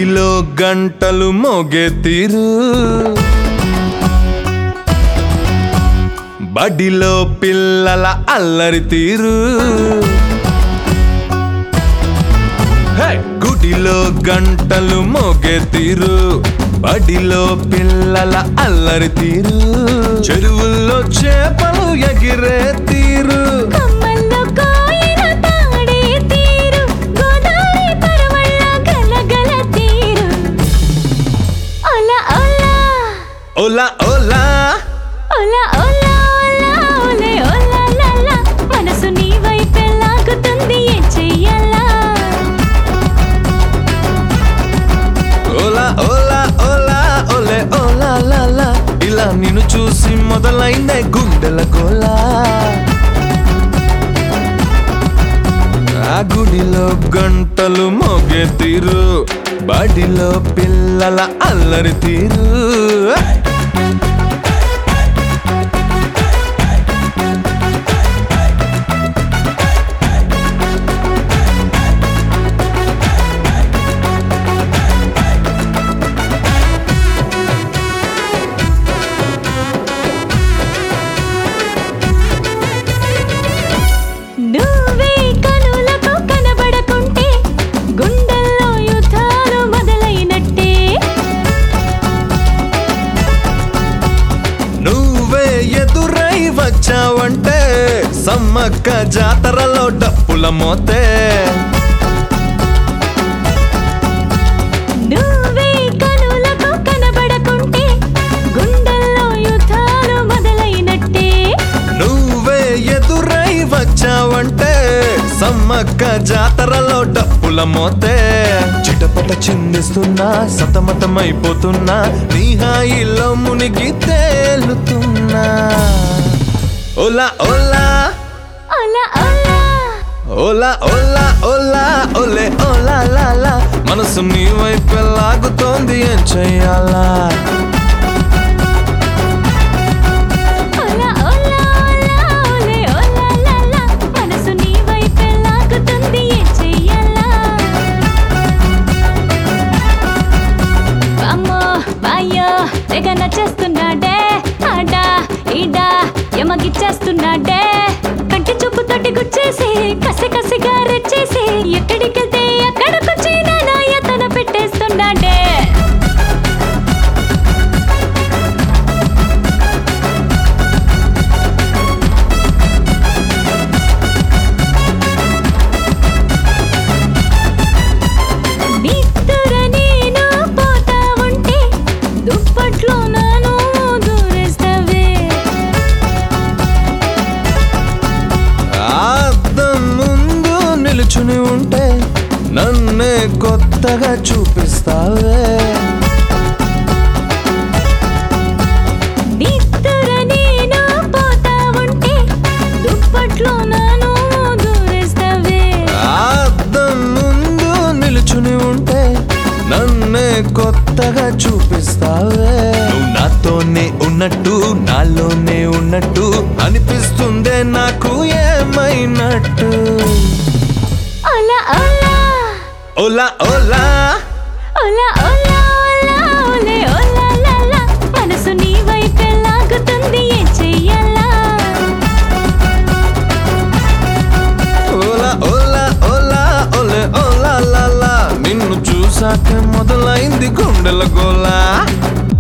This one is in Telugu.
గుడిలో గంటలు మోగే తీరు బడిలో పిల్లల అల్లరి తీరు హే! గుడిలో గంటలు మోగే తీరు బడిలో పిల్లల అల్లరి తీరు చెరువుల్లో చేపలు ఎగిరే తీరు కమ్మల్లో కోయిల తాడే తీరు గోదావరి పరవళ్ళ గలగల తీరు ఓలా ఓలా ఓలా ఓలా ఓలా ఓలా ఓలా ఓలే ఓలా లాలా మనసు నీ వైపే లాగుతుంది ఏం చెయ్యాలా ఓలా ఓలా ఓలా ఓలే ఓలా లాలా ఇలా నిన్ను చూసి మొదలైన గుండెల గోలా ఆ గుడిలో గంటలు మోగే తీరు బడిలో పిల్లల అల్లరి తీరు నువ్వే కనులకు కనబడకుంటే గుండెల్లో యుద్ధాలు మొదలైనట్టే నువ్వే ఎదురై వచ్చావంటే సమ్మక్క జాతరలో డప్పుల మోతే నువ్వే కనులకు కనబడకుంటే గుండెల్లో యుద్ధాలు మొదలైనట్టే నువ్వే ఎదురై వచ్చావంటే సమ్మక్క జాతరలో డప్పుల మోతే చిటపట చిందిస్తున్నా సతమతమైపోతున్నా నీ హాయిలో మునిగి తేలుతున్నా ఓలా ఓలా ఓలా ఓలా ఓలా ఓలా ఓలా ఓలే ఓలా లాలా మనసు నీ వైపు లాగుతోంది ఏం చెయ్యాలా ఓలా ఓలా ఓలా ఓలే ఓలా లాలా మనసు నీ వైపే లాగుతుంది ఏం చెయ్యాలా అమ్మో బాయ్యో తెగ నచ్చేస్తున్నాడే ఆడా ఈడా ఎమగిచ్చేస్తున్నాడే కంటి చూపుతోటి గుచ్చేసి కసి కసిగా రెచ్చేసి ఎక్కడికెళ్తే ఎక్కడికొచ్చి నాయతన పెట్టేస్తున్నాడే నిద్దుర నేను పోతా ఉంటే దుప్పట్లో నాను దూరేస్తావే అద్దం ముందు నిలుచుని ఉంటే నన్నే కొత్తగా చూపిస్తావే నిద్దుర నేను పోతా ఉంటే దుప్పట్లో నాను దూరేస్తావే అద్దం ముందు నిలుచుని ఉంటే నన్నే కొత్తగా చూపిస్తావే నువ్వు నాతోనే ఉన్నట్టు నాలోనే ఉన్నట్టు అనిపిస్తుందే నాకు ఏమైనట్టు ఓలా ఓలా ఓలా ఓలా ఓలా ఓలా ఓలా ఓలే ఓలా లాలా మనసు నీ వైపే లాగుతుంది ఏం చెయ్యాలా ఓలా ఓలా ఓలా ఓలే ఓలా లాలా నిన్ను చూసాక మొదలైంది గుండెల గోలా